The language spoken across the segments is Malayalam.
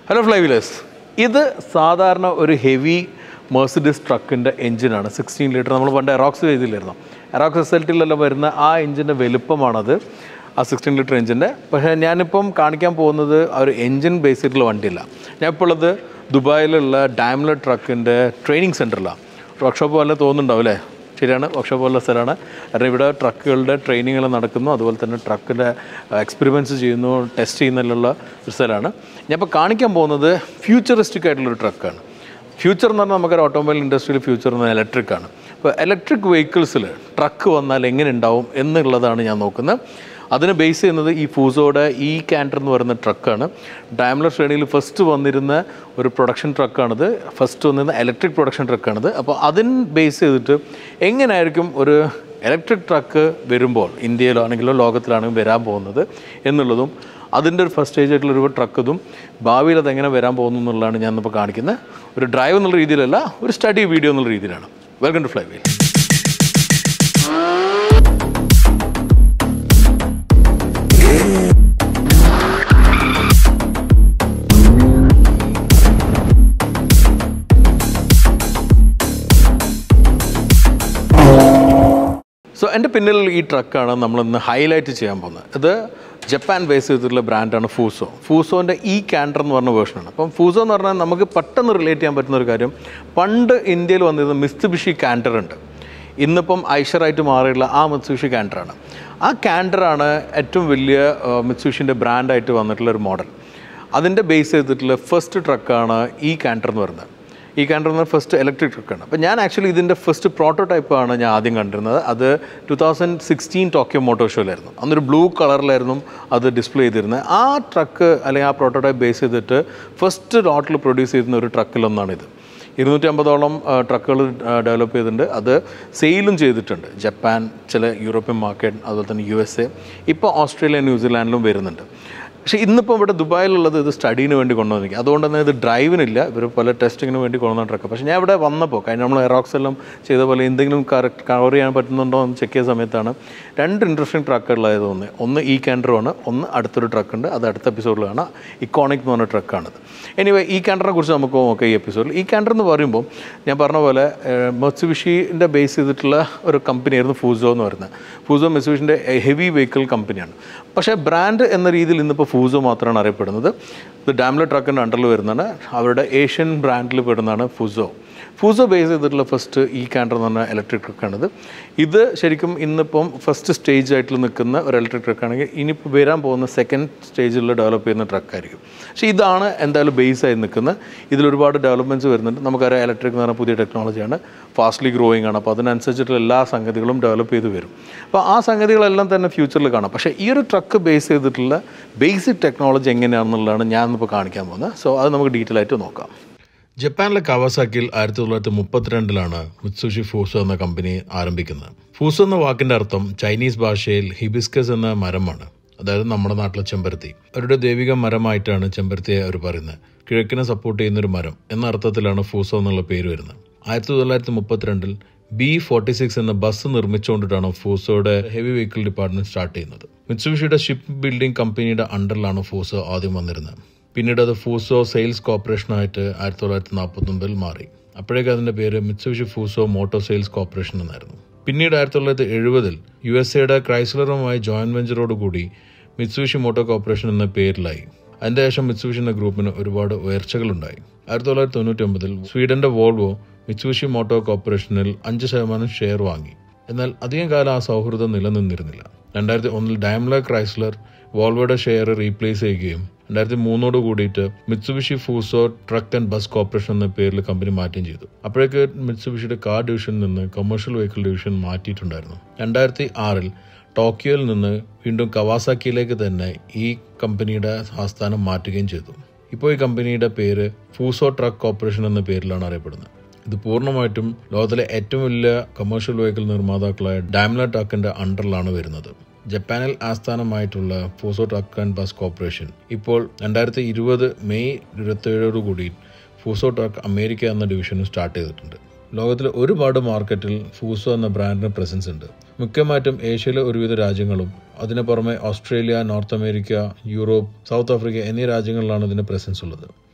ഹലോ ഫ്ലൈവിലേഴ്സ് ഇത് സാധാരണ ഒരു ഹെവി മേഴ്സിഡീസ് ട്രക്കിൻ്റെ എഞ്ചിനാണ് സിക്സ്റ്റീൻ ലിറ്റർ നമ്മൾ പണ്ട് എറോക്സ് ചെയ്തില്ലായിരുന്നു എറോക്സ് എസ് എൽ ടിയിലെല്ലാം വരുന്ന ആ എഞ്ചിൻ്റെ വലുപ്പമാണത് ആ സിക്സ്റ്റീൻ ലിറ്റർ എഞ്ചിൻ്റെ പക്ഷേ ഞാനിപ്പം കാണിക്കാൻ പോകുന്നത് ആ ഒരു എഞ്ചിൻ ബേസ് ചെയ്തിട്ടുള്ള വണ്ടിയില്ല ഞാൻ ഇപ്പോൾ ഉള്ളത് ദുബായിലുള്ള ഡാംലർ ട്രക്കിൻ്റെ ട്രെയിനിങ് സെൻറ്ററിലാണ് വർക്ക്ഷോപ്പ് പോലെ തോന്നുന്നുണ്ടാവും അല്ലേ ശരിയാണ് വർക്ക്ഷോപ്പ് പോലുള്ള സ്ഥലമാണ് കാരണം ഇവിടെ ട്രക്കുകളുടെ ട്രെയിനിങ്ങുകൾ നടക്കുന്നു അതുപോലെ തന്നെ ട്രക്കിൻ്റെ എക്സ്പെരിമെൻറ്റ്സ് ചെയ്യുന്നു ടെസ്റ്റ് ചെയ്യുന്നതിലുള്ള ഒരു സ്ഥലമാണ് ഞാൻ ഇപ്പോൾ കാണിക്കാൻ പോകുന്നത് ഫ്യൂച്ചറിസ്റ്റിക് ആയിട്ടുള്ളൊരു ട്രക്കാണ് ഫ്യൂച്ചർ എന്ന് പറഞ്ഞാൽ നമുക്കൊരു ഓട്ടോമൊബൈൽ ഇൻഡസ്ട്രിയിൽ ഫ്യൂച്ചർ എന്ന് പറഞ്ഞാൽ ഇലക്ട്രിക് ആണ് അപ്പോൾ ഇലക്ട്രിക് വെഹിക്കിൾസിൽ ട്രക്ക് വന്നാൽ എങ്ങനെ ഉണ്ടാവും എന്നുള്ളതാണ് ഞാൻ നോക്കുന്നത് അതിന് ബേസ് ചെയ്യുന്നത് ഈ ഫൂസോയുടെ ഈ ക്യാൻറ്റർ എന്ന് പറയുന്ന ട്രക്കാണ് ഡാംലർ ശ്രേണിയിൽ ഫസ്റ്റ് വന്നിരുന്ന ഒരു പ്രൊഡക്ഷൻ ട്രക്കാണിത് ഫസ്റ്റ് വന്നിരുന്ന ഇലക്ട്രിക് പ്രൊഡക്ഷൻ ട്രക്കാണിത് അപ്പോൾ അതിന് ബേസ് ചെയ്തിട്ട് എങ്ങനെയായിരിക്കും ഒരു ഇലക്ട്രിക് ട്രക്ക് വരുമ്പോൾ ഇന്ത്യയിലാണെങ്കിലോ ലോകത്തിലാണെങ്കിലും വരാൻ പോകുന്നത് എന്നുള്ളതും അതിൻ്റെ ഒരു ഫസ്റ്റ് സ്റ്റേജ് ആയിട്ടുള്ള ഒരു ട്രക്ക് ഇതും ഭാവിയിൽ അതെങ്ങനെ വരാൻ പോകുന്നു എന്നുള്ളതാണ് ഞാൻ ഇപ്പോൾ കാണിക്കുന്നത് ഒരു ഡ്രൈവ് എന്നുള്ള രീതിയിലല്ല ഒരു സ്റ്റഡി വീഡിയോ എന്നുള്ള രീതിയിലാണ് welcome to fly wheel so എൻ്റെ പിന്നിൽ ഈ ട്രക്കാണ് നമ്മളിന്ന് ഹൈലൈറ്റ് ചെയ്യാൻ പോകുന്നത് ഇത് ജപ്പാൻ ബേസ് ചെയ്തിട്ടുള്ള ബ്രാൻഡാണ് ഫൂസോ ഫൂസോൻ്റെ ഈ ക്യാൻഡർ എന്ന് പറഞ്ഞ വേർഷനാണ് അപ്പം ഫൂസോ എന്ന് പറഞ്ഞാൽ നമുക്ക് പെട്ടെന്ന് റിലേറ്റ് ചെയ്യാൻ പറ്റുന്ന ഒരു കാര്യം പണ്ട് ഇന്ത്യയിൽ വന്നിരുന്ന മിസ്തുബിഷി ക്യാൻഡർ ഉണ്ട് ഇന്നിപ്പം ഐഷറായിട്ട് മാറിയുള്ള ആ മിത്സുഷി ക്യാൻഡറാണ് ആ ക്യാൻഡറാണ് ഏറ്റവും വലിയ മിത്സുഷിൻ്റെ ബ്രാൻഡായിട്ട് വന്നിട്ടുള്ള ഒരു മോഡൽ അതിൻ്റെ ബേസ് ചെയ്തിട്ടുള്ള ഫസ്റ്റ് ട്രക്കാണ് ഈ ക്യാൻഡർ എന്ന് പറയുന്നത് ഈ ക്യാൻഡർ എന്ന് ഫസ്റ്റ് ഇലക്ട്രിക് ട്രക്കാണ് അപ്പോൾ ഞാൻ ആക്ച്വലി ഇതിൻ്റെ ഫസ്റ്റ് പ്രോട്ടോടൈപ്പാണ് ഞാൻ ആദ്യം കണ്ടിരുന്നത് അത് two thousand sixteen Tokyo motor ഷോയിലായിരുന്നു അന്നൊരു ബ്ലൂ കളറിലായിരുന്നു അത് ഡിസ്പ്ലേ ചെയ്തിരുന്നത് ആ ട്രക്ക് അല്ലെങ്കിൽ ആ പ്രോട്ടോടൈപ്പ് ബേസ് ചെയ്തിട്ട് ഫസ്റ്റ് ലോട്ടിൽ പ്രൊഡ്യൂസ് ചെയ്യുന്ന ഒരു ട്രക്കിലൊന്നാണിത് ഇരുന്നൂറ്റി അമ്പതോളം ട്രക്കുകൾ ഡെവലപ്പ് ചെയ്തിട്ടുണ്ട് അത് സെയിലും ചെയ്തിട്ടുണ്ട് ജപ്പാൻ ചില യൂറോപ്യൻ മാർക്കറ്റ് അതുപോലെ തന്നെ യു എസ് എ ഇപ്പോൾ ഓസ്ട്രേലിയ ന്യൂസിലാൻഡിലും വരുന്നുണ്ട് പക്ഷേ ഇന്നിപ്പോൾ ഇവിടെ ദുബായിലുള്ളത് ഇത് സ്റ്റഡീന് വേണ്ടി കൊണ്ടുവന്നിരിക്കും അതുകൊണ്ട് തന്നെ ഇത് ഡ്രൈവിനില്ല ഇവർ പല ടെസ്റ്റിങ്ങിന് വേണ്ടി കൊണ്ടുവന്ന ട്രക്ക് പക്ഷേ ഞാൻ ഇവിടെ വന്നപ്പോൾ കഴിഞ്ഞ നമ്മൾ എറോക്സ് എല്ലാം ചെയ്ത പോലെ എന്തെങ്കിലും കറക്റ്റ് കവർ ചെയ്യാൻ പറ്റുന്നുണ്ടോ എന്ന് ചെക്ക് ചെയ്ത സമയത്താണ് രണ്ട് ഇൻട്രസ്റ്റിംഗ് ട്രക്കുകളായത് ഒന്ന് ഒന്ന് ഈ ക്യാൻഡറുമാണ് ഒന്ന് അടുത്തൊരു ട്രക്കുണ്ട് അത് അടുത്ത എപ്പിസോഡിൽ കാണാം ഇക്കോണിക് എന്ന് പറഞ്ഞ ട്രക്കാണിത് എനിവേ ഈ ക്യാൻഡറിനെ കുറിച്ച് നമുക്ക് നോക്കാം ഈ എപ്പിസോഡിൽ ഈ ക്യാൻഡർ എന്ന് പറയുമ്പോൾ ഞാൻ പറഞ്ഞ പോലെ മെത്സുബിഷിൻ്റെ ബേസ് ചെയ്തിട്ടുള്ള ഒരു കമ്പനിയായിരുന്നു ഫൂസോ എന്ന് പറയുന്നത് ഫൂസോ മെത്സുബിഷിൻ്റെ ഹെവി വെഹിക്കിൾ കമ്പനിയാണ് പക്ഷേ ബ്രാൻഡ് എന്ന രീതിയിൽ ഇന്നിപ്പോൾ ഫൂസോ മാത്രമാണ് അറിയപ്പെടുന്നത് ഇത് ഡാംലർ ട്രക്കിൻ്റെ അണ്ടറിൽ വരുന്നതാണ് അവരുടെ ഏഷ്യൻ ബ്രാൻഡിൽ പെടുന്നതാണ് ഫുസോ ഫൂസോ ബേസ് ചെയ്തിട്ടുള്ള ഫസ്റ്റ് ഈ ക്യാൻഡർ എന്ന് പറഞ്ഞ ഇലക്ട്രിക് ട്രക്കാണിത് ഇത് ശരിക്കും ഇന്നിപ്പം ഫസ്റ്റ് സ്റ്റേജ് ആയിട്ട് നിൽക്കുന്ന ഒരു ഇലക്ട്രിക് ട്രക്കാണെങ്കിൽ ഇനിയിപ്പോൾ വരാൻ പോകുന്ന സെക്കൻഡ് സ്റ്റേജിൽ ഡെവലപ്പ് ചെയ്യുന്ന ട്രക്കായിരിക്കും പക്ഷേ ഇതാണ് എന്തായാലും ബേസ് ആയി നിൽക്കുന്നത് ഇതിൽ ഒരുപാട് ഡെവലപ്മെൻറ്റ്സ് വരുന്നുണ്ട് നമുക്കറിയാം ഇലക്ട്രിക് എന്ന് പറഞ്ഞ പുതിയ ടെക്നോളജിയാണ് ഫാസ്റ്റ്ലി ഗ്രോയിങ് ആണ് അപ്പോൾ അതിനനുസരിച്ചിട്ടുള്ള എല്ലാ സംഗതികളും ഡെവലപ്പ് ചെയ്ത് വരും അപ്പോൾ ആ സംഗതികളെല്ലാം തന്നെ ഫ്യൂച്ചറിൽ കാണാം പക്ഷേ ഈ ഒരു ട്രക്ക് ബേസ് ചെയ്തിട്ടുള്ള ബേസിക് ടെക്നോളജി എങ്ങനെയാണെന്നുള്ളതാണ് ഞാൻ ഇപ്പോൾ കാണിക്കാൻ പോകുന്നത് സോ അത് നമുക്ക് ഡീറ്റെയിൽ ആയിട്ട് നോക്കാം ജപ്പാനിലെ കവാസാക്കിയിൽ ആയിരത്തി തൊള്ളായിരത്തി മുപ്പത്തിരണ്ടിലാണ് മിത്സുഷി ഫൂസോ എന്ന കമ്പനി ആരംഭിക്കുന്നത് ഫൂസോ എന്ന വാക്കിന്റെ അർത്ഥം ചൈനീസ് ഭാഷയിൽ ഹിബിസ്കസ് എന്ന മരമാണ് അതായത് നമ്മുടെ നാട്ടിലെ ചെമ്പരത്തി അവരുടെ ദൈവിക മരമായിട്ടാണ് ചെമ്പരത്തിയെ അവർ പറയുന്നത് കിഴക്കിനെ സപ്പോർട്ട് ചെയ്യുന്ന ഒരു മരം എന്ന അർത്ഥത്തിലാണ് ഫൂസോ എന്നുള്ള പേര് വരുന്നത് ആയിരത്തി തൊള്ളായിരത്തി മുപ്പത്തിരണ്ടിൽ ബി ഫോർട്ടി സിക്സ് എന്ന ബസ് നിർമ്മിച്ചുകൊണ്ടിട്ടാണ് ഫൂസോയുടെ ഹെവി വെഹിക്കിൾ ഡിപ്പാർട്ട്മെന്റ് സ്റ്റാർട്ട് ചെയ്യുന്നത് മിത്സുബിഷിയുടെ ഷിപ്പ് ബിൽഡിംഗ് കമ്പനിയുടെ അണ്ടറിലാണ് ഫൂസോ ആദ്യം വന്നിരുന്നത് പിന്നീട് അത് ഫൂസോ സെയിൽസ് കോർപ്പറേഷനായിട്ട് ആയിരത്തി തൊള്ളായിരത്തി നാൽപ്പത്തൊമ്പതിൽ മാറി അപ്പോഴേക്കും അതിന്റെ പേര് Mitsubishi Fuso motor sales corporation എന്നായിരുന്നു പിന്നീട് ആയിരത്തി തൊള്ളായിരത്തി എഴുപതിൽ യു എസ് എയുടെ ക്രൈസ്ലറുമായി ജോയിന്റ് വെഞ്ചറോടുകൂടി മിത്സുബിഷി മോട്ടോർ കോർപ്പറേഷൻ എന്ന പേരിലായി അതിന്റെ ശേഷം മിത്സുബിഷി എന്ന ഗ്രൂപ്പിന് ഒരുപാട് ഉയർച്ചകളുണ്ടായി ആയിരത്തി തൊള്ളായിരത്തി തൊണ്ണൂറ്റി ഒമ്പതിൽ സ്വീഡന്റെ വോൾവോ മിത്സുബിഷി മോട്ടോർ കോർപ്പറേഷനിൽ അഞ്ച് ശതമാനം ഷെയർ വാങ്ങി എന്നാൽ അധികം കാലം ആ സൗഹൃദം നിലനിന്നിരുന്നില്ല രണ്ടായിരത്തി ഒന്നിൽ ഡാംലർ ക്രൈസ്ലർ വോൾവോയുടെ ഷെയർ റീപ്ലേസ് ചെയ്യുകയും രണ്ടായിരത്തി മൂന്നോട് കൂടിയിട്ട് Mitsubishi Fuso truck and bus corporation എന്ന പേരിൽ കമ്പനി മാറ്റുകയും ചെയ്തു അപ്പോഴേക്ക് മിത്സുബിഷിയുടെ കാർ ഡിവിഷനിൽ നിന്ന് കമേഴ്ഷ്യൽ വെഹിക്കിൾ ഡിവിഷൻ മാറ്റിയിട്ടുണ്ടായിരുന്നു രണ്ടായിരത്തി ആറിൽ ടോക്കിയോയിൽ നിന്ന് വീണ്ടും കവാസാക്കിയിലേക്ക് തന്നെ ഈ കമ്പനിയുടെ ആസ്ഥാനം മാറ്റുകയും ചെയ്തു ഇപ്പോൾ ഈ കമ്പനിയുടെ പേര് ഫൂസോ ട്രക്ക് കോർപ്പറേഷൻ എന്ന പേരിലാണ് അറിയപ്പെടുന്നത് ഇത് പൂർണ്ണമായിട്ടും ലോകത്തിലെ ഏറ്റവും വലിയ കമേഴ്ഷ്യൽ വെഹിക്കിൾ നിർമ്മാതാക്കളായ ഡാംലർ ട്രക്കിന്റെ അണ്ടറിലാണ് വരുന്നത് ജപ്പാനിൽ ആസ്ഥാനമായിട്ടുള്ള Fuso truck and bus corporation ഇപ്പോൾ രണ്ടായിരത്തി ഇരുപത് മെയ് ഇരുപത്തേഴോടുകൂടി ഫൂസോ ട്രക്ക് അമേരിക്ക എന്ന ഡിവിഷനും സ്റ്റാർട്ട് ചെയ്തിട്ടുണ്ട് ലോകത്തിലെ ഒരുപാട് മാർക്കറ്റിൽ ഫൂസോ എന്ന ബ്രാൻഡിന് പ്രസൻസ് ഉണ്ട് മുഖ്യമായിട്ടും ഏഷ്യയിലെ ഒരുവിധ രാജ്യങ്ങളും അതിന് പുറമെ Australia North America Europe South Africa എന്നീ രാജ്യങ്ങളിലാണ് ഇതിന് പ്രസൻസ് ഉള്ളത്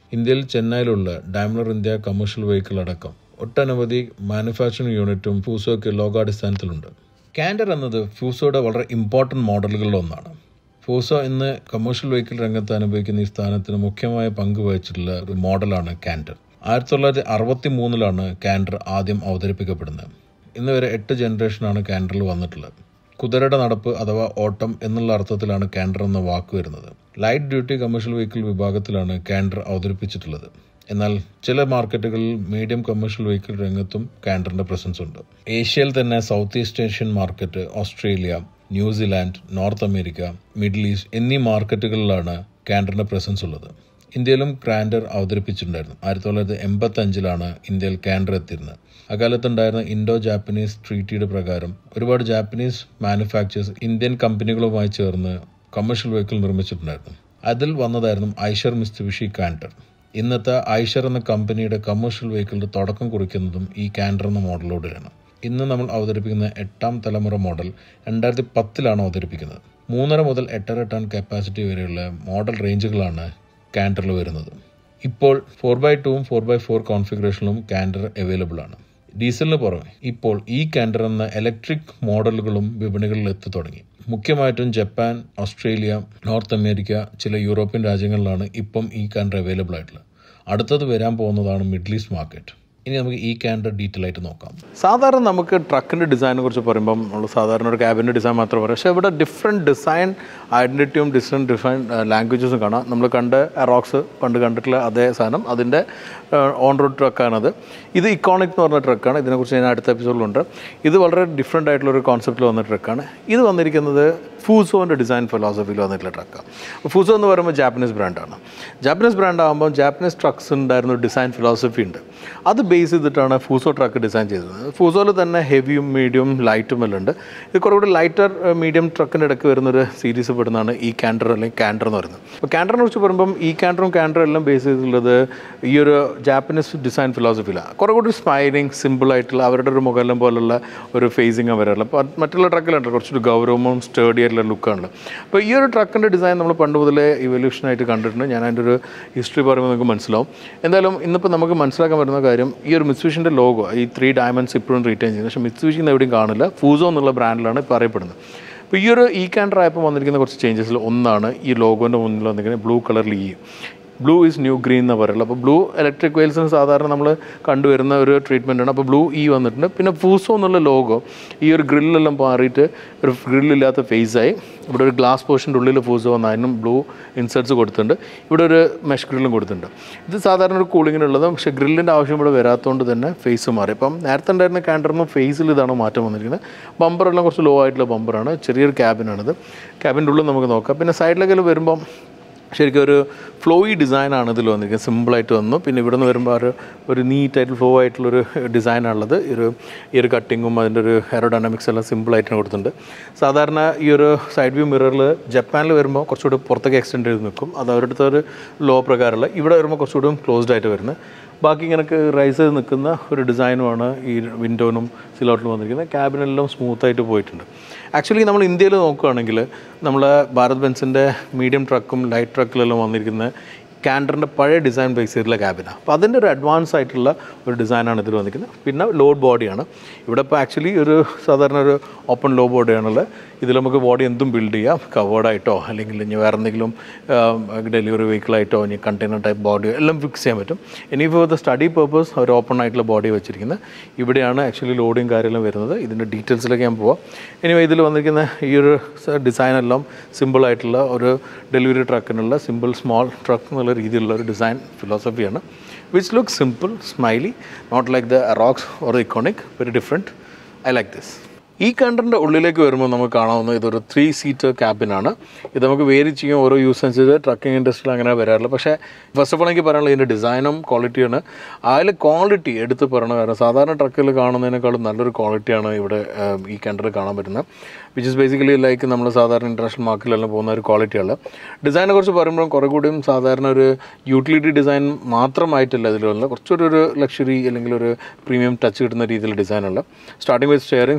ഇന്ത്യയിൽ ചെന്നൈയിലുള്ള ഡാംലർ ഇന്ത്യ കമേഴ്ഷ്യൽ വെഹിക്കിൾ അടക്കം ഒട്ടനവധി മാനുഫാക്ചറിംഗ് യൂണിറ്റും ഫൂസോയ്ക്ക് ലോകാടിസ്ഥാനത്തിലുണ്ട് കാൻഡർ എന്നത് ഫ്യൂസോയുടെ വളരെ ഇമ്പോർട്ടൻറ്റ് മോഡലുകളിൽ ഒന്നാണ് ഫൂസോ ഇന്ന് കമേഴ്ഷ്യൽ വെഹിക്കിൾ രംഗത്ത് അനുഭവിക്കുന്ന ഈ സ്ഥാനത്തിന് മുഖ്യമായ പങ്ക് വഹിച്ചിട്ടുള്ള ഒരു മോഡലാണ് കാൻഡർ ആയിരത്തി തൊള്ളായിരത്തി അറുപത്തി മൂന്നിലാണ് കാൻഡർ ആദ്യം അവതരിപ്പിക്കപ്പെടുന്നത് ഇന്ന് വരെ എട്ട് ജനറേഷനാണ് കാൻഡറിൽ വന്നിട്ടുള്ളത് കുതിരയുടെ നടപ്പ് അഥവാ ഓട്ടം എന്നുള്ള അർത്ഥത്തിലാണ് കാൻഡർ എന്ന വാക്ക് വരുന്നത് ലൈറ്റ് ഡ്യൂട്ടി കമേഴ്ഷ്യൽ വെഹിക്കിൾ വിഭാഗത്തിലാണ് കാൻഡർ അവതരിപ്പിച്ചിട്ടുള്ളത് എന്നാൽ ചില മാർക്കറ്റുകളിൽ മീഡിയം കമേഴ്ഷ്യൽ വെഹിക്കിൾ രംഗത്തും കാൻഡറിന്റെ പ്രസൻസ് ഉണ്ട് ഏഷ്യയിൽ തന്നെ South East Asian market Australia New Zealand North America Middle East എന്നീ മാർക്കറ്റുകളിലാണ് കാൻഡറിന്റെ പ്രസൻസ് ഉള്ളത് ഇന്ത്യയിലും ക്രാൻഡർ അവതരിപ്പിച്ചിട്ടുണ്ടായിരുന്നു ആയിരത്തി തൊള്ളായിരത്തി എൺപത്തി അഞ്ചിലാണ് ഇന്ത്യയിൽ കാൻഡർ എത്തിയിരുന്നത് അക്കാലത്തുണ്ടായിരുന്ന ഇൻഡോ ജാപ്പനീസ് ട്രീറ്റിയുടെ പ്രകാരം ഒരുപാട് ജാപ്പനീസ് മാനുഫാക്ചേഴ്സ് ഇന്ത്യൻ കമ്പനികളുമായി ചേർന്ന് കമേഴ്ഷ്യൽ വെഹിക്കിൾ നിർമ്മിച്ചിട്ടുണ്ടായിരുന്നു അതിൽ വന്നതായിരുന്നു ഐഷർ മിസ്തുബിഷി കാൻഡർ ഇന്നത്തെ ഐഷർ എന്ന കമ്പനിയുടെ കമേഴ്ഷ്യൽ വെഹിക്കിളിന്റെ തുടക്കം കുറിക്കുന്നതും ഈ കാൻഡർ എന്ന മോഡലോടെയാണ് ഇന്ന് നമ്മൾ അവതരിപ്പിക്കുന്ന എട്ടാം തലമുറ മോഡൽ രണ്ടായിരത്തി പത്തിലാണ് അവതരിപ്പിക്കുന്നത് മൂന്നര മുതൽ എട്ടര ടൺ കപ്പാസിറ്റി വരെയുള്ള മോഡൽ റേഞ്ചുകളാണ് കാൻഡറിൽ വരുന്നത് ഇപ്പോൾ ഫോർ ബൈ ടൂവും ഫോർ ബൈ ഫോർ കോൺഫിഗറേഷനിലും കാൻഡർ അവൈലബിൾ ആണ് ഡീസലിന് പുറമെ ഇപ്പോൾ ഈ കാൻഡർ എന്ന ഇലക്ട്രിക് മോഡലുകളും വിപണികളിൽ എത്തി തുടങ്ങി മുഖ്യമായിട്ടും ജപ്പാൻ ഓസ്ട്രേലിയ നോർത്ത് അമേരിക്ക ചില യൂറോപ്യൻ രാജ്യങ്ങളിലാണ് ഇപ്പം ഈ കാൻഡർ അവൈലബിൾ ആയിട്ടുള്ളത് അടുത്തത് വരാൻ പോകുന്നതാണ് മിഡിൽ ഈസ്റ്റ് മാർക്കറ്റ് ഇനി നമുക്ക് ഈ കാൻഡർ ഡീറ്റെയിൽ ആയിട്ട് നോക്കാം സാധാരണ നമുക്ക് ട്രക്കിൻ്റെ ഡിസൈനെ കുറിച്ച് പറയുമ്പം നമ്മൾ സാധാരണ ഒരു ക്യാബിൻ്റെ ഡിസൈൻ മാത്രം പറയാം പക്ഷേ ഇവിടെ ഡിഫറെൻറ്റ് ഡിസൈൻ ഐഡൻറ്റിറ്റിയും ഡിഫറെൻറ്റ് ഡിഫൈൻ ലാംഗ്വേജസും കാണാം നമ്മൾ കണ്ട് അറോക്സ് പണ്ട് കണ്ടിട്ടുള്ള അതേ സാധനം അതിൻ്റെ ഓൺ റോഡ് ട്രക്കാണത് ഇത് ഇക്കോണിക് എന്ന് പറഞ്ഞ ട്രക്കാണ് ഇതിനെക്കുറിച്ച് ഞാൻ അടുത്ത എപ്പിസോഡിലുണ്ട് ഇത് വളരെ ഡിഫറെൻ്റ് ആയിട്ടുള്ള ഒരു കോൺസെപ്റ്റിൽ വന്ന ട്രക്കാണ് ഇത് വന്നിരിക്കുന്നത് ഫൂസോൻ്റെ ഡിസൈൻ ഫിലോസഫിയിൽ വന്നിട്ടുള്ള ട്രക്കാണ് ഫൂസോ എന്ന് പറയുമ്പോൾ ജാപ്പനീസ് ബ്രാൻഡാണ് ജാപ്പനീസ് ബ്രാൻഡ് ആകുമ്പോൾ ജാപ്പനീസ് ട്രക്സ് ഉണ്ടായിരുന്ന ഒരു ഡിസൈൻ ഫിലോസഫി ഉണ്ട് അത് ബേസ് ചെയ്തിട്ടാണ് ഫൂസോ ട്രക്ക് ഡിസൈൻ ചെയ്തത് ഫൂസോയിൽ തന്നെ ഹെവിയും മീഡിയം ലൈറ്റും എല്ലാം ഉണ്ട് ഇത് കുറേ കൂടി ലൈറ്റർ മീഡിയം ട്രക്കിൻ്റെ ഇടയ്ക്ക് വരുന്നൊരു സീരീസ് പെടുന്നതാണ് ഈ കാൻഡർ അല്ലെങ്കിൽ കാൻഡർ എന്ന് പറയുന്നത് അപ്പോൾ കാൻഡറിനെ കുറിച്ച് പറയുമ്പം ഈ കാൻഡറും കാൻഡറും എല്ലാം ബേസ് ചെയ്തിട്ടുള്ളത് ഈ ഒരു ജാപ്പനീസ് ഡിസൈൻ ഫിലോസഫിയിലാണ് കുറേ കൂടി സ്മൈലിങ് സിമ്പിളായിട്ടുള്ള അവരുടെ ഒരു മുഖലം പോലുള്ള ഒരു ഫേസിങ് വരാറുള്ളത് അപ്പോൾ മറ്റുള്ള ട്രക്കിലുണ്ട് കുറച്ചൊരു ഗൗരവവും സ്റ്റേഡി ആയിട്ടുള്ള ലുക്കാണല്ലോ അപ്പോൾ ഈ ഒരു ട്രക്കിൻ്റെ ഡിസൈൻ നമ്മൾ പണ്ട് മുതലേ ഇവല്യൂഷനായിട്ട് കണ്ടിട്ടുണ്ട് ഞാൻ അതിൻ്റെ ഒരു ഹിസ്റ്ററി പറയുമ്പോൾ നമുക്ക് മനസ്സിലാവും എന്തായാലും ഇന്നിപ്പോൾ നമുക്ക് മനസ്സിലാക്കാൻ പറ്റുന്ന കാര്യം ഈ ഒരു മിത്സുബിഷിൻ്റെ ലോഗോ ഈ ത്രീ ഡയമണ്ട്സ് ഇപ്പോഴും റീറ്റെയിൻ ചെയ്യുന്നത് പക്ഷേ മിത്സുബിഷി എവിടെയും കാണില്ല ഫൂസോ എന്നുള്ള ബ്രാൻഡിലാണ് ഇപ്പോൾ അറിയപ്പെടുന്നത് അപ്പോൾ ഈ ഒരു ഈ കാൻഡർ ആയപ്പോൾ വന്നിരിക്കുന്ന കുറച്ച് ചേഞ്ചസിൽ ഒന്നാണ് ഈ ലോഗോൻ്റെ മുന്നിൽ വന്നിരിക്കുന്നത് ബ്ലൂ കളറിൽ ഈ ബ്ലൂ ഈസ് ന്യൂ ഗ്രീൻ എന്ന് പറയുള്ളൂ അപ്പോൾ ബ്ലൂ ഇലക്ട്രിക് വെയിൽസിന് സാധാരണ നമ്മൾ കണ്ടുവരുന്ന ഒരു ട്രീറ്റ്മെൻ്റ് ആണ് അപ്പോൾ ബ്ലൂ ഇ വന്നിട്ടുണ്ട് പിന്നെ ഫൂസോ എന്നുള്ള ലോഗോ ഈ ഒരു ഗ്രില്ലെല്ലാം മാറിയിട്ട് ഒരു ഗ്രില്ലില്ലാത്ത ഫേസായി ഇവിടെ ഒരു ഗ്ലാസ് പോർഷൻ്റെ ഉള്ളിൽ ഫൂസോ വന്ന് അതിനും ബ്ലൂ ഇൻസേർട്സ് കൊടുത്തിട്ടുണ്ട് ഇവിടെ ഒരു മെഷ് ഗ്രില്ലും കൊടുത്തിട്ടുണ്ട് ഇത് സാധാരണ ഒരു കൂളിങ്ങിനുള്ളത് പക്ഷേ ഗ്രില്ലിൻ്റെ ആവശ്യം ഇവിടെ വരാത്തതുകൊണ്ട് തന്നെ ഫേസ് മാറി അപ്പം നേരത്തെ ഉണ്ടായിരുന്ന കാൻഡറിനും ഫേസിൽ ഇതാണ് മാറ്റം വന്നിരിക്കുന്നത് ബമ്പറെല്ലാം കുറച്ച് ലോ ആയിട്ടുള്ള ബമ്പറാണ് ചെറിയൊരു ക്യാബിനാണിത് ക്യാബിൻ്റെ ഉള്ളിൽ നമുക്ക് നോക്കാം പിന്നെ സൈഡിലേക്കെല്ലാം വരുമ്പം ശരിക്കും ഒരു ഫ്ലോയി ഡിസൈനാണ് ഇതിൽ വന്നിരിക്കുന്നത് സിമ്പിളായിട്ട് വന്നു പിന്നെ ഇവിടെ നിന്ന് വരുമ്പോൾ ഒരു ഒരു നീറ്റായിട്ട് ഫ്ലോ ആയിട്ടുള്ളൊരു ഡിസൈനാണുള്ളത് ഈ ഒരു ഈ ഒരു കട്ടിങ്ങും അതിൻ്റെ ഒരു എയറോഡൈനാമിക്സ് എല്ലാം സിമ്പിളായിട്ട് കൊടുത്തിട്ടുണ്ട് സാധാരണ ഈ ഒരു സൈഡ് വ്യൂ മിററിൽ ജപ്പാനിൽ വരുമ്പോൾ കുറച്ചുകൂടി പുറത്തേക്ക് എക്സ്റ്റെൻഡ് ചെയ്ത് നിൽക്കും അത് അവരുടെ ഒരു ലോ പ്രകാരമുള്ള ഇവിടെ വരുമ്പോൾ കുറച്ചുകൂടി ക്ലോസ്ഡ് ആയിട്ട് വരുന്നത് ബാക്കി ഇങ്ങനെ റൈസ് ചെയ്ത് നിൽക്കുന്ന ഒരു ഡിസൈനുമാണ് ഈ വിൻഡോനും സിലോട്ടിലും വന്നിരിക്കുന്നത് ക്യാബിനെല്ലാം സ്മൂത്തായിട്ട് പോയിട്ടുണ്ട് ആക്ച്വലി നമ്മൾ ഇന്ത്യയിൽ നോക്കുകയാണെങ്കിൽ നമ്മൾ ഭാരത് ബെൻസിൻ്റെ മീഡിയം ട്രക്കും ലൈറ്റ് ട്രക്കിലെല്ലാം വന്നിരിക്കുന്ന കാൻഡറിൻ്റെ പഴയ ഡിസൈൻ ബേസ് ചെയ്തിട്ടുള്ള ക്യാബിനാണ് അപ്പോൾ അതിൻ്റെ ഒരു അഡ്വാൻസ് ആയിട്ടുള്ള ഒരു ഡിസൈനാണ് ഇതിൽ വന്നിരിക്കുന്നത് പിന്നെ ലോഡ് ബോഡിയാണ് ഇവിടെ ഇപ്പോൾ ആക്ച്വലി ഒരു സാധാരണ ഒരു ഓപ്പൺ ലോ ബോഡിയാണുള്ളത് ഇതിൽ നമുക്ക് ബോഡി എന്തും ബിൽഡ് ചെയ്യാം കവേർഡായിട്ടോ അല്ലെങ്കിൽ ഇനി വേറെ എന്തെങ്കിലും ഡെലിവറി വെഹിക്കിളായിട്ടോ ഇനി കണ്ടെയ്നർ ടൈപ്പ് ബോഡിയോ എല്ലാം ഫിക്സ് ചെയ്യാൻ പറ്റും ഇനി ഫോർ ദ സ്റ്റഡി പർപ്പസ് ഒരു ഓപ്പൺ ആയിട്ടുള്ള ബോഡി വെച്ചിരിക്കുന്നത് ഇവിടെയാണ് ആക്ച്വലി ലോഡിങ് കാര്യമെല്ലാം വരുന്നത് ഇതിൻ്റെ ഡീറ്റെയിൽസിലേക്ക് ഞാൻ പോവാം ഇനി ഇതിൽ വന്നിരിക്കുന്ന ഈ ഒരു ഡിസൈനെല്ലാം സിമ്പിളായിട്ടുള്ള ഒരു ഡെലിവറി ട്രക്കിനുള്ള സിമ്പിൾ സ്മോൾ ട്രക്ക് എന്നുള്ള രീതിയിലുള്ള ഒരു ഡിസൈൻ ഫിലോസഫിയാണ് which look simple smiley not like the rocks or iconic very different I like this ഈ കണ്ടറിൻ്റെ ഉള്ളിലേക്ക് വരുമ്പോൾ നമുക്ക് കാണാവുന്ന ഇതൊരു ത്രീ സീറ്റർ ക്യാബിനാണ് ഇത് നമുക്ക് വേരി ചെയ്യും ഓരോ യൂസ് അനുസരിച്ച് ട്രക്കിംഗ് ഇൻഡസ്ട്രിയിൽ അങ്ങനെ വരാറില്ല പക്ഷേ ഫസ്റ്റ് ഓഫ് ഓൾ എനിക്ക് പറയാനുള്ളത് ഇതിൻ്റെ ഡിസൈനും ക്വാളിറ്റിയാണ് അതിൽ ക്വാളിറ്റി എടുത്ത് പറയണ കാരണം സാധാരണ ട്രക്കിൽ കാണുന്നതിനേക്കാളും നല്ലൊരു ക്വാളിറ്റിയാണ് ഇവിടെ ഏം, ഈ കണ്ടറിൽ കാണാൻ പറ്റുന്നത് വിച്ച് ഇസ് ബേസിക്കലി ലൈക്ക് നമ്മൾ സാധാരണ ഇൻ്റർനാഷണൽ മാർക്കറ്റിലെല്ലാം പോകുന്ന ഒരു ക്വാളിറ്റിയാണ് ഡിസൈനെ കുറിച്ച് പറയുമ്പോഴും കുറേ കൂടിയും സാധാരണ ഒരു യൂട്ടിലിറ്റി ഡിസൈൻ മാത്രമായിട്ടല്ല ഇതിലുള്ള കുറച്ചൊരു ഒരു ലക്ഷറി അല്ലെങ്കിൽ ഒരു പ്രീമിയം ടച്ച് കിട്ടുന്ന രീതിയിൽ ഡിസൈനുള്ള സ്റ്റാർട്ടിംഗ് വിത്ത് സ്റ്റെയറിംഗ് സ്റ്റെയറിംഗ് വന്നിരിക്കുന്നത്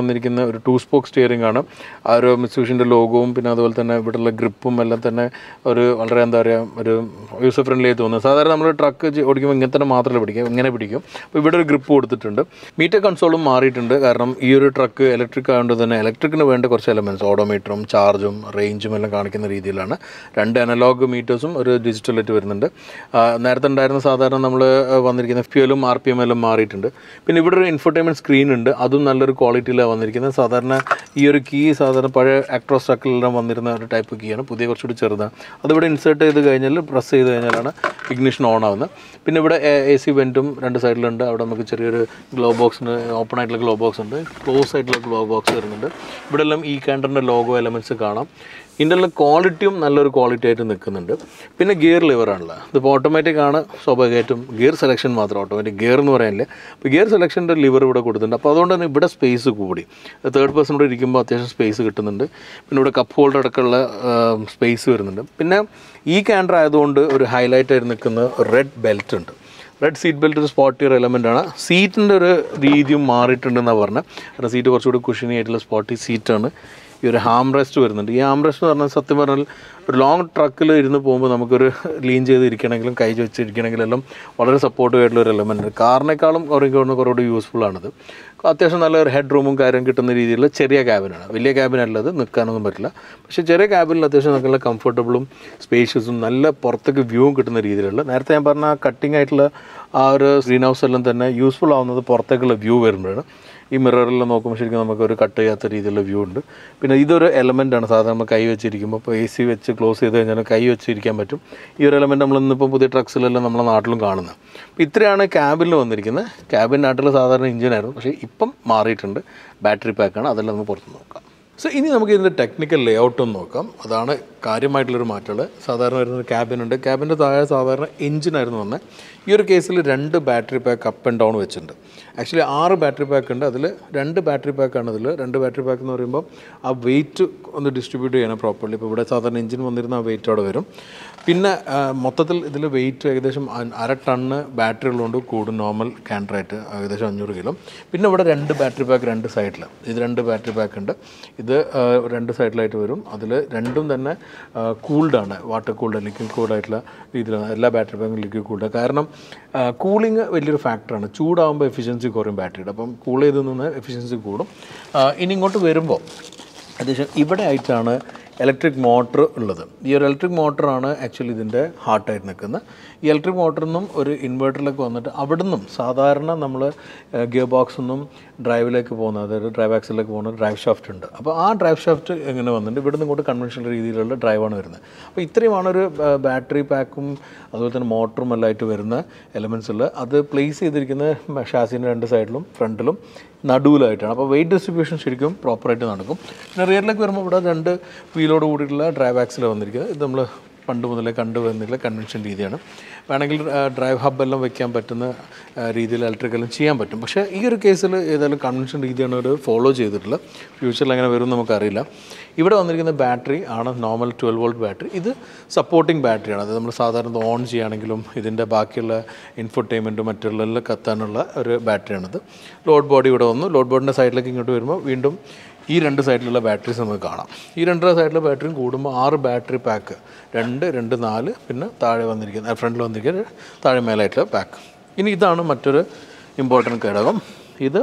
വന്നിരിക്കുന്ന ഒരു ടൂ സ്പോക്ക് സ്റ്റിയറിംഗ് ആണ് ആ ഒരു മിസ്യൂഷിൻ്റെ ലോഗോവും പിന്നെ അതുപോലെ തന്നെ ഇവിടെയുള്ള ഗ്രിപ്പും എല്ലാം തന്നെ ഒരു വളരെ എന്താ പറയുക ഒരു യൂസർ ഫ്രണ്ട്ലി ആയി തോന്നുന്നു സാധാരണ നമ്മൾ ട്രക്ക് ഓടിക്കുമ്പോൾ ഇങ്ങനെ തന്നെ മാത്രമല്ല പിടിക്കുക ഇങ്ങനെ പിടിക്കും അപ്പോൾ ഇവിടെ ഒരു ഗ്രിപ്പ് കൊടുത്തിട്ടുണ്ട് മീറ്റർ കൺസോളും മാറിയിട്ടുണ്ട് കാരണം ഈ ഒരു ട്രക്ക് ഇലക്ട്രിക് ആയതുകൊണ്ട് തന്നെ ഇലക്ട്രിക്കിന് വേണ്ട കുറച്ച് എലമെൻറ്റ്സ് ഓഡോമീറ്ററും ചാർജും റേഞ്ചും എല്ലാം കാണിക്കുന്ന രീതിയിലാണ് രണ്ട് അനലോഗ് മീറ്റേഴ്സും ഒരു ഡിജിറ്റലായിട്ട് വരുന്നുണ്ട് ആ, നേരത്തെ ഉണ്ടായിരുന്ന സാധാരണ നമ്മൾ വന്നിരിക്കുന്ന ഫ്യൂലും ആർ പി എം എല്ലാം മാറിയിട്ടുണ്ട് പിന്നെ ഇവിടെ ഒരു ഇൻഫർടൈൻമെൻറ്റ് സ്ക്രീൻ ഉണ്ട് അതും നല്ലൊരു ക്വാളിറ്റിയിലാണ് വന്നിരിക്കുന്നത് സാധാരണ ഈ ഒരു കീ സാധാരണ പഴയ ആക്ട്രോസ് ട്രക്കിലെല്ലാം വന്നിരുന്ന ഒരു ടൈപ്പ് കീയാണ് പുതിയ കുറച്ചുകൂടി ചെറുതാണ് അതിവിടെ ഇൻസേർട്ട് ചെയ്ത് കഴിഞ്ഞാൽ പ്രസ് ചെയ്ത് കഴിഞ്ഞാലാണ് ഇഗ്നിഷൻ ഓൺ ആവുന്നത് പിന്നെ ഇവിടെ എ സി വെൻറ്റും രണ്ട് സൈഡിലുണ്ട് അവിടെ നമുക്ക് ചെറിയൊരു ഗ്ലോ ബോക്സിന് ഓപ്പൺ ആയിട്ടുള്ള ഗ്ലോ ബോക്സ് ഉണ്ട് ക്ലോസ് ആയിട്ടുള്ള ഗ്ലോ ബോക്സ് വരുന്നുണ്ട് ഇവിടെ എല്ലാം ഈ കാൻഡറിൻ്റെ ലോഗോ എലമെൻറ്റ്സ് കാണാം ഇതിൻ്റെ ക്വാളിറ്റിയും നല്ലൊരു ക്വാളിറ്റി ആയിട്ട് നിൽക്കുന്നുണ്ട് പിന്നെ ഗിയർ ലിവറാണല്ലോ ഇതിപ്പോൾ ഓട്ടോമാറ്റിക് ആണ് സ്വാഭാവികമായിട്ടും ഗിയർ സെലക്ഷൻ മാത്രം ഓട്ടോമാറ്റിക് ഗിയർ എന്ന് പറയാനില്ല അപ്പോൾ ഗിയർ സെലക്ഷൻ്റെ ലിവർ ഇവിടെ കൊടുത്തിട്ടുണ്ട് അപ്പോൾ അതുകൊണ്ട് തന്നെ ഇവിടെ സ്പേസ് കൂടി തേർഡ് പേഴ്സൺ ഇവിടെ ഇരിക്കുമ്പോൾ അത്യാവശ്യം സ്പേസ് കിട്ടുന്നുണ്ട് പിന്നെ ഇവിടെ കപ്പ് ഹോൾഡർ അടക്കമുള്ള സ്പേസ് വരുന്നുണ്ട് പിന്നെ ഈ ക്യാൻഡർ ആയതുകൊണ്ട് ഒരു ഹൈലൈറ്റ് ആയിട്ട് നിൽക്കുന്ന റെഡ് ബെൽറ്റ് ഉണ്ട് റെഡ് സീറ്റ് ബെൽറ്റ് ഒരു സ്പോട്ടിയർ എലമെൻ്റ് ആണ് സീറ്റിൻ്റെ ഒരു രീതിയും മാറിയിട്ടുണ്ടെന്നാണ് പറഞ്ഞത് കാരണം സീറ്റ് കുറച്ചുകൂടി കുഷനി ആയിട്ടുള്ള സ്പോട്ടി സീറ്റാണ് ഈ ഒരു ഹാം റെസ്റ്റ് വരുന്നുണ്ട് ഈ ഹാം റെസ്റ്റ് എന്ന് പറഞ്ഞാൽ സത്യം പറഞ്ഞാൽ ഒരു ലോങ് ട്രക്കിൽ ഇരുന്ന് പോകുമ്പോൾ നമുക്കൊരു ലീൻ ചെയ്ത് ഇരിക്കണമെങ്കിലും കൈ വെച്ചിരിക്കണമെങ്കിലും എല്ലാം വളരെ സപ്പോർട്ടീവ് ആയിട്ടുള്ള ഒരു എലമെൻ്റ് കാറിനേക്കാളും കുറേ കുറച്ചുകൂടി യൂസ്ഫുൾ ആണത് അത്യാവശ്യം നല്ല ഒരു ഹെഡ് റൂമും കാര്യം കിട്ടുന്ന രീതിയിലുള്ള ചെറിയ ക്യാബിനാണ് വലിയ ക്യാബിൻ അല്ലത് നിൽക്കാനൊന്നും പറ്റില്ല പക്ഷേ ചെറിയ ക്യാബിനിൽ അത്യാവശ്യം നല്ല കംഫർട്ടബിളും സ്പേഷ്യസും നല്ല പുറത്തേക്ക് വ്യൂവും കിട്ടുന്ന രീതിയിലുള്ള നേരത്തെ ഞാൻ പറഞ്ഞ കട്ടിംഗ് ആയിട്ടുള്ള ആ ഒരു ഗ്രീൻ ഹൗസ് എല്ലാം തന്നെ യൂസ്ഫുൾ ആവുന്നത് പുറത്തേക്കുള്ള വ്യൂ വരുമ്പോഴാണ് ഈ മിററിൽ നോക്കുമ്പോൾ ശരിക്കും നമുക്ക് ഒരു കട്ട് ചെയ്യാത്ത രീതിയിലുള്ള വ്യൂ ഉണ്ട് പിന്നെ ഇതൊരു എലമെൻ്റ് ആണ് സാധാരണ നമ്മൾ കൈ വെച്ചിരിക്കുമ്പോൾ ഇപ്പോൾ എ സി വെച്ച് ക്ലോസ് ചെയ്ത് കഴിഞ്ഞാൽ കൈ വെച്ചിരിക്കാൻ പറ്റും ഈ ഒരു എലമെൻ്റ് നമ്മൾ ഇന്നിപ്പോൾ പുതിയ ട്രക്സിലെല്ലാം നമ്മളെ നാട്ടിലും കാണുന്നത് അപ്പോൾ ഇത്രയാണ് ക്യാബിനിൽ വന്നിരിക്കുന്നത് ക്യാബിൻ നാട്ടിൽ സാധാരണ എഞ്ചിനായിരുന്നു പക്ഷേ ഇപ്പം മാറിയിട്ടുണ്ട് ബാറ്ററി പാക്കാണ് അതെല്ലാം നമുക്ക് പുറത്ത് നോക്കാം സോ ഇനി നമുക്ക് ഇതിൻ്റെ ടെക്നിക്കൽ ലേ ഔട്ട് ഒന്ന് നോക്കാം അതാണ് കാര്യമായിട്ടുള്ളൊരു മാറ്റങ്ങൾ സാധാരണ വരുന്ന ക്യാബിൻ ഉണ്ട് ക്യാബിൻ്റെ താഴെ സാധാരണ എഞ്ചിനായിരുന്നു വന്നത് ഈ ഒരു കേസിൽ രണ്ട് battery pack up and down വെച്ചിട്ടുണ്ട് ആക്ച്വലി ആറ് ബാറ്ററി പാക്ക് ഉണ്ട് അതിൽ രണ്ട് ബാറ്ററി പാക്കാണ് ഇതിൽ രണ്ട് ബാറ്ററി പാക്ക് എന്ന് പറയുമ്പോൾ ആ വെയിറ്റ് ഒന്ന് ഡിസ്ട്രിബ്യൂട്ട് ചെയ്യണം പ്രോപ്പർലി ഇപ്പോൾ ഇവിടെ സാധാരണ എഞ്ചിൻ വന്നിരുന്ന ആ വെയിറ്റ് അവിടെ വരും പിന്നെ ആ, മൊത്തത്തിൽ ഇതിൽ വെയിറ്റ് ഏകദേശം അ- അര ടണ്ണ് ബാറ്ററി ഉള്ളതുകൊണ്ട് കൂടും നോർമൽ ക്യാൻഡറായിട്ട് ഏകദേശം അഞ്ഞൂറ് കിലോ പിന്നെ ഇവിടെ രണ്ട് ബാറ്ററി പാക്ക് രണ്ട് സൈഡിൽ ഇത് രണ്ട് ബാറ്ററി പാക്ക് ഉണ്ട് ഇത് ആ, രണ്ട് സൈഡിലായിട്ട് വരും അതിൽ രണ്ടും തന്നെ കൂൾഡാണ് വാട്ടർ കൂൾഡ് ലിക്വിഡ് കൂൾഡായിട്ടുള്ള രീതിയിലാണ് എല്ലാ ബാറ്ററി പാക്കും ലിക്വിഡ് കൂൾഡ് കാരണം കൂളിംഗ് വലിയൊരു ഫാക്ടറാണ് ചൂടാകുമ്പോൾ എഫിഷ്യൻസി കുറയും ബാറ്ററിയുടെ അപ്പം കൂൾ ചെയ്ത് നിന്ന് എഫിഷ്യൻസി കൂടും ആ, ഇനി ഇങ്ങോട്ട് വരുമ്പോൾ അത്യാവശ്യം ഇവിടെ ആയിട്ടാണ് ഇലക്ട്രിക് മോട്ടർ ഉള്ളത് ഈ ഒരു ഇലക്ട്രിക് മോട്ടറാണ് ആക്ച്വലി ഇതിൻ്റെ ഹാർട്ടായിട്ട് നിൽക്കുന്നത് ഈ ഇലക്ട്രിക് മോട്ടറിൽ നിന്നും ഒരു ഇൻവേർട്ടറിലേക്ക് വന്നിട്ട് അവിടെ നിന്നും സാധാരണ നമ്മൾ ഗിയർ ബോക്സിൽ നിന്നും ഡ്രൈവിലേക്ക് പോകുന്ന അതായത് ഡ്രൈവ് ആക്സിലേക്ക് പോകുന്ന ഡ്രൈവ് ഷാഫ്റ്റ് ഉണ്ട് അപ്പോൾ ആ ഡ്രൈവ് ഷാഫ്റ്റ് എങ്ങനെ വന്നിട്ട് ഇവിടെ നിന്ന് ഇങ്ങോട്ട് കൺവെൻഷണൽ രീതിയിലുള്ള ഡ്രൈവാണ് വരുന്നത് അപ്പോൾ ഇത്രയുമാണ് ഒരു ബാറ്ററി പാക്കും അതുപോലെ തന്നെ മോട്ടറും എല്ലാം ആയിട്ട് വരുന്ന എലമെൻസ് ഉള്ളത് അത് പ്ലേസ് ചെയ്തിരിക്കുന്ന ഷാസിൻ്റെ രണ്ട് സൈഡിലും ഫ്രണ്ടിലും നടുവിലായിട്ടാണ് അപ്പോൾ വെയിറ്റ് ഡിസ്ട്രിബ്യൂഷൻ ശരിക്കും പ്രോപ്പറായിട്ട് നടക്കും പിന്നെ റിയറിലേക്ക് വരുമ്പോൾ ഇവിടെ രണ്ട് വീലോട് കൂടിയിട്ടുള്ള ഡ്രൈവ് ആക്സിൽ വന്നിരിക്കുന്നത് ഇത് നമ്മൾ പണ്ട് മുതലേ കണ്ടുവരുന്നില്ല കൺവെൻഷൻ രീതിയാണ് വേണമെങ്കിൽ ഡ്രൈവ് ഹബ് എല്ലാം വെക്കാൻ പറ്റുന്ന ആ, രീതിയിൽ ഇലക്ട്രിക്കെല്ലാം ചെയ്യാൻ പറ്റും പക്ഷേ ഈ ഒരു കേസിൽ ഏതായാലും കൺവെൻഷൻ രീതിയാണ് അവർ ഫോളോ ചെയ്തിട്ടുള്ളത് ഫ്യൂച്ചറിൽ എങ്ങനെ വരും എന്ന് നമുക്കറിയില്ല ഇവിടെ വന്നിരിക്കുന്ന ബാറ്ററി ആണ് നോർമൽ ട്വൽവ് വോൾട്ട് ബാറ്ററി ഇത് സപ്പോർട്ടിംഗ് ബാറ്ററിയാണ് അത് നമ്മൾ സാധാരണ ഓൺ ചെയ്യുകയാണെങ്കിലും ഇതിൻ്റെ ബാക്കിയുള്ള ഇൻഫർടൈൻമെൻറ്റും മറ്റുള്ള കത്താനുള്ള ഒരു ബാറ്ററിയാണിത് ലോഡ് ബോഡി ഇവിടെ വന്നു ലോഡ് ബോഡിൻ്റെ സൈഡിലേക്ക് ഇങ്ങോട്ട് വരുമ്പോൾ വീണ്ടും ഈ രണ്ട് സൈഡിലുള്ള ബാറ്ററീസ് നമുക്ക് കാണാം ഈ രണ്ട് സൈഡിലെ ബാറ്ററിയും കൂടുമ്പോൾ ആറ് ബാറ്ററി പാക്ക് രണ്ട് രണ്ട് നാല് പിന്നെ താഴെ വന്നിരിക്കുന്ന ഫ്രണ്ടിൽ വന്നിരിക്കുന്ന താഴെ മേലായിട്ടുള്ള പാക്ക് ഇനി ഇതാണ് മറ്റൊരു ഇമ്പോർട്ടൻറ്റ് ഘടകം ഇത്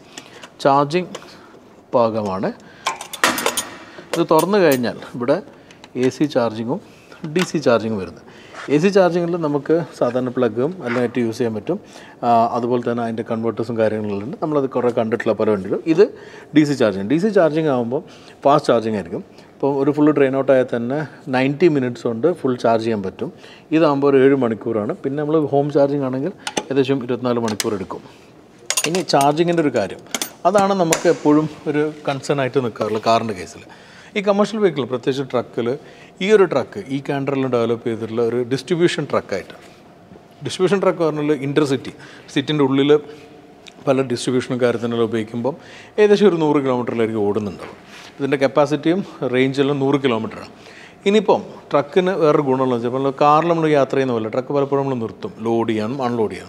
ചാർജിങ് ഭാഗമാണ് ഇത് തുറന്നു കഴിഞ്ഞാൽ ഇവിടെ എ സി ചാർജിങ്ങും ഡി സി ചാർജിങ്ങും വരുന്നത് എ സി ചാർജിങ്ങിൽ നമുക്ക് സാധാരണ പ്ലഗും എല്ലാം ആയിട്ട് യൂസ് ചെയ്യാൻ പറ്റും ആ, അതുപോലെ തന്നെ അതിൻ്റെ കൺവേർട്ടേഴ്സും കാര്യങ്ങളുണ്ട് നമ്മളത് കുറേ കണ്ടിട്ടുള്ള പല വണ്ടിയിലും ഇത് D C charging D C charging ആകുമ്പോൾ ഫാസ്റ്റ് ചാർജിങ് ആയിരിക്കും ഇപ്പോൾ ഒരു ഫുൾ ഡ്രെയിൻ ഔട്ട് ആയാൽ തന്നെ നയൻറ്റി മിനിറ്റ്സ് കൊണ്ട് ഫുൾ ചാർജ് ചെയ്യാൻ പറ്റും ഇതാകുമ്പോൾ ഒരു ഏഴ് മണിക്കൂറാണ് പിന്നെ നമ്മൾ ഹോം ചാർജിങ് ആണെങ്കിൽ ഏകദേശം ഇരുപത്തിനാല് മണിക്കൂർ എടുക്കും ഇനി ചാർജിങ്ങിൻ്റെ ഒരു കാര്യം അതാണ് നമുക്ക് എപ്പോഴും ഒരു കൺസേൺ ആയിട്ട് നിൽക്കാറുള്ളത് കാറിൻ്റെ കേസിൽ ഈ കമേഴ്ഷ്യൽ വെഹിക്കിൾ പ്രത്യേകിച്ച് ട്രക്കിൽ ഈ ഒരു ട്രക്ക് ഈ കാൻഡറിലും ഡെവലപ്പ് ചെയ്തിട്ടുള്ള ഒരു ഡിസ്ട്രിബ്യൂഷൻ ട്രക്കായിട്ട് ഡിസ്ട്രിബ്യൂഷൻ ട്രക്ക് പറഞ്ഞാൽ ഇൻ്റർസിറ്റി സിറ്റിൻ്റെ ഉള്ളിൽ പല ഡിസ്ട്രിബ്യൂഷനും കാര്യത്തിനെല്ലാം ഉപയോഗിക്കുമ്പം ഏകദേശം ഒരു നൂറ് കിലോമീറ്ററിലായിരിക്കും ഓടുന്നുണ്ടാവും ഇതിൻ്റെ കപ്പാസിറ്റിയും റേഞ്ചെല്ലാം നൂറ് കിലോമീറ്ററാണ് ഇനിയിപ്പം ട്രക്കിന് വേറൊരു ഗുണമുള്ള വെച്ചാൽ കാറിൽ നമ്മൾ യാത്ര ചെയ്യുന്ന പോലെ ട്രക്ക് പലപ്പോഴും നമ്മൾ നിർത്തും ലോഡ് ചെയ്യാനും അൺലോഡ് ചെയ്യാനും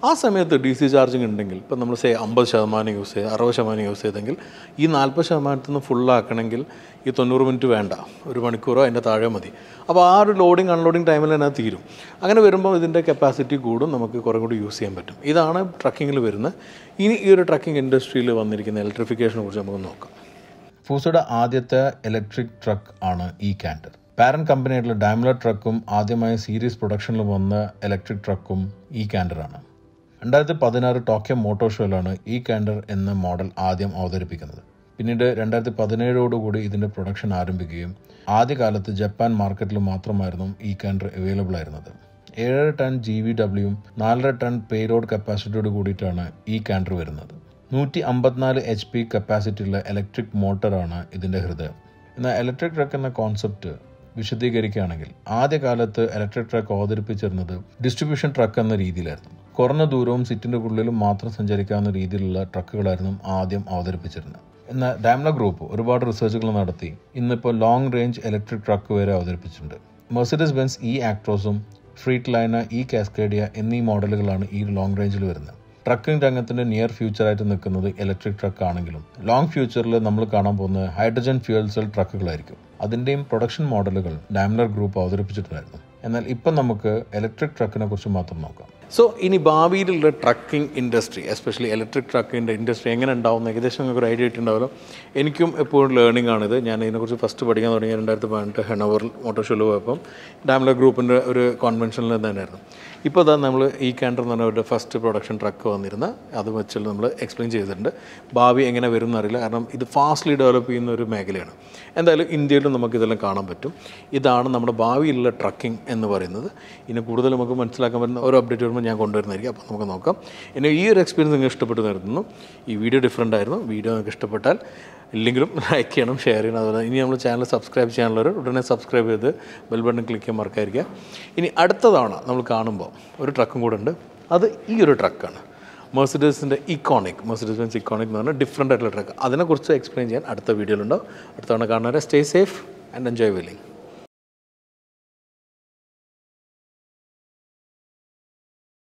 ആ സമയത്ത് ഡി സി ചാർജിങ് ഉണ്ടെങ്കിൽ ഇപ്പം നമ്മൾ സേ അമ്പത് ശതമാനം യൂസ് ചെയ്ത് അറുപത് ശതമാനം യൂസ് ചെയ്തെങ്കിൽ ഈ നാൽപ്പത് ശതമാനത്തിൽ നിന്ന് ഫുള്ളാക്കണമെങ്കിൽ ഈ തൊണ്ണൂറ് മിനിറ്റ് വേണ്ട ഒരു മണിക്കൂറോ അതിൻ്റെ താഴെ മതി അപ്പോൾ ആ ഒരു ലോഡിങ് അൺലോഡിങ് ടൈമിൽ തന്നെ അത് തീരും അങ്ങനെ വരുമ്പോൾ ഇതിൻ്റെ കപ്പാസിറ്റി കൂടും നമുക്ക് കുറേ കൂടി യൂസ് ചെയ്യാൻ പറ്റും ഇതാണ് ട്രക്കിങ്ങിൽ വരുന്നത് ഇനി ഈ ഒരു ട്രക്കിംഗ് ഇൻഡസ്ട്രിയിൽ വന്നിരിക്കുന്ന ഇലക്ട്രിഫിക്കേഷനെ കുറിച്ച് നമുക്ക് നോക്കാം ഫൂസയുടെ ആദ്യത്തെ ഇലക്ട്രിക് ട്രക്ക് ആണ് ഈ കാൻഡർ പാരന്റ് കമ്പനിയായിട്ടുള്ള ഡാംലർ ട്രക്കും ആദ്യമായി സീരീസ് പ്രൊഡക്ഷനിൽ വന്ന ഇലക്ട്രിക് ട്രക്കും ഈ കാൻഡറാണ് രണ്ടായിരത്തി പതിനാറ് ടോക്കിയോ മോട്ടോർ ഷോയിലാണ് ഈ കാൻഡർ എന്ന മോഡൽ ആദ്യം അവതരിപ്പിക്കുന്നത് പിന്നീട് രണ്ടായിരത്തി പതിനേഴോടുകൂടി ഇതിൻ്റെ പ്രൊഡക്ഷൻ ആരംഭിക്കുകയും ആദ്യകാലത്ത് ജപ്പാൻ മാർക്കറ്റിൽ മാത്രമായിരുന്നു ഈ കാൻഡർ അവൈലബിൾ ആയിരുന്നത് ഏഴര ടൺ ജി വി ഡബ്ല്യൂയും നാലര ടൺ പേരോഡ് കപ്പാസിറ്റിയോട് കൂടിയിട്ടാണ് ഈ കാൻഡർ വരുന്നത് നൂറ്റി അമ്പത്തിനാല് എച്ച് പി കപ്പാസിറ്റിയുള്ള ഇലക്ട്രിക് മോട്ടറാണ് ഇതിൻ്റെ ഹൃദയം എന്നാൽ ഇലക്ട്രിക് ട്രക്ക് എന്ന കോൺസെപ്റ്റ് വിശദീകരിക്കുകയാണെങ്കിൽ ആദ്യകാലത്ത് ഇലക്ട്രിക് ട്രക്ക് അവതരിപ്പിച്ചിരുന്നത് ഡിസ്ട്രിബ്യൂഷൻ ട്രക്ക് എന്ന രീതിയിലായിരുന്നു കുറഞ്ഞ ദൂരവും സിറ്റിൻ്റെ ഉള്ളിലും മാത്രം സഞ്ചരിക്കാവുന്ന രീതിയിലുള്ള ട്രക്കുകളായിരുന്നു ആദ്യം അവതരിപ്പിച്ചിരുന്നത് എന്നാൽ ഡാംല ഗ്രൂപ്പ് ഒരുപാട് റിസർച്ചുകൾ നടത്തി ഇന്നിപ്പോൾ ലോങ് റേഞ്ച് ഇലക്ട്രിക് ട്രക്ക് വരെ അവതരിപ്പിച്ചിട്ടുണ്ട് മെർസിഡസ് ബെൻസ് ഈ ആക്ട്രോസും ഫ്രീറ്റ് ലൈന ഈ കാസ്കേഡിയ എന്നീ മോഡലുകളാണ് ഈ ലോങ് റേഞ്ചിൽ വരുന്നത് ട്രക്കിംഗ് രംഗത്തിന്റെ നിയർ ഫ്യൂച്ചറായിട്ട് നിൽക്കുന്നത് ഇലക്ട്രിക് ട്രക്ക് ആണെങ്കിലും ലോങ് ഫ്യൂച്ചറിൽ നമ്മൾ കാണാൻ പോകുന്നത് ഹൈഡ്രജൻ ഫ്യൂൽ സെൽ ട്രക്കുകളായിരിക്കും അതിൻ്റെയും പ്രൊഡക്ഷൻ മോഡലുകൾ ഡാംലർ ഗ്രൂപ്പ് അവതരിപ്പിച്ചിട്ടുണ്ടായിരുന്നു എന്നാൽ ഇപ്പം നമുക്ക് ഇലക്ട്രിക് ട്രക്കിനെ കുറിച്ച് മാത്രം നോക്കാം സോ ഇനി ഭാവിയിലുള്ള ട്രക്കിംഗ് ഇൻഡസ്ട്രി എസ്പെഷ്യലി ഇലക്ട്രിക് ട്രക്കിൻ്റെ ഇൻഡസ്ട്രി എങ്ങനെ ഉണ്ടാവും ഏകദേശം നിങ്ങൾക്ക് ഒരു ഐഡിയ ഇട്ടുണ്ടാവുമല്ലോ എനിക്കും എപ്പോഴും ലേണിംഗ് ആണിത് ഞാൻ ഇതിനെക്കുറിച്ച് ഫസ്റ്റ് പഠിക്കാൻ തുടങ്ങിയ രണ്ടായിരത്തി പതിനെട്ട് ഹെനോവർ മോട്ടോർ ഷോയിൽ പോയപ്പം ഡാംലർ ഗ്രൂപ്പിൻ്റെ ഒരു കോൺവെൻഷനിൽ തന്നെയായിരുന്നു ഇപ്പോൾ ഇതാ നമ്മൾ ഈ കാൻഡർ എന്ന് പറഞ്ഞ ഒരു ഫസ്റ്റ് പ്രൊഡക്ഷൻ ട്രക്ക് വന്നിരുന്ന അത് വെച്ചുള്ള നമ്മൾ എക്സ്പ്ലെയിൻ ചെയ്തിട്ടുണ്ട് ഭാവി എങ്ങനെ വരും എന്നറിയില്ല കാരണം ഇത് ഫാസ്റ്റ്ലി ഡെവലപ്പ് ചെയ്യുന്ന ഒരു മേഖലയാണ് എന്തായാലും ഇന്ത്യയിലും നമുക്ക് ഇതെല്ലാം കാണാൻ പറ്റും ഇതാണ് നമ്മുടെ ഭാവിയിലുള്ള ട്രക്കിംഗ് എന്ന് പറയുന്നത് ഇനി കൂടുതൽ നമുക്ക് മനസ്സിലാക്കാൻ പറ്റുന്ന ഓരോ അപ്ഡേറ്റ് വരുമ്പോൾ ഞാൻ കൊണ്ടുവരുന്നതായിരിക്കും അപ്പോൾ നമുക്ക് നോക്കാം ഇനി ഈ ഒരു എക്സ്പീരിയൻസ് നിങ്ങൾക്ക് ഇഷ്ടപ്പെട്ടു നിർത്തുന്നു ഈ വീഡിയോ ഡിഫറെൻ്റ് ആയിരുന്നു വീഡിയോ നിങ്ങൾക്ക് ഇഷ്ടപ്പെട്ടാൽ ഇല്ലെങ്കിലും ലൈക്ക് ചെയ്യണം ഷെയർ ചെയ്യണം അതുപോലെ ഇനി നമ്മൾ ചാനൽ സബ്സ്ക്രൈബ് ചെയ്യാനുള്ളവർ ഉടനെ സബ്സ്ക്രൈബ് ചെയ്ത് ബെൽ ബട്ടൺ ക്ലിക്ക് ചെയ്യാൻ മറക്കാതിരിക്കുക ഇനി അടുത്ത തവണ നമ്മൾ കാണുമ്പോൾ ഒരു ട്രക്കും കൂടെ ഉണ്ട് അത് ഈ ഒരു ട്രക്കാണ് മെർസിഡസിൻ്റെ ഇക്കോണിക് മെർസിഡസ് ബെൻസ് ഇക്കോണിക് എന്ന് പറഞ്ഞാൽ ഡിഫറെൻ്റ് ആയിട്ടുള്ള ട്രക്ക് അതിനെക്കുറിച്ച് എക്സ്പ്ലെയിൻ ചെയ്യാൻ അടുത്ത വീഡിയോയിലുണ്ടാവും അടുത്ത തവണ കാണുന്നവരെ stay safe and enjoy willing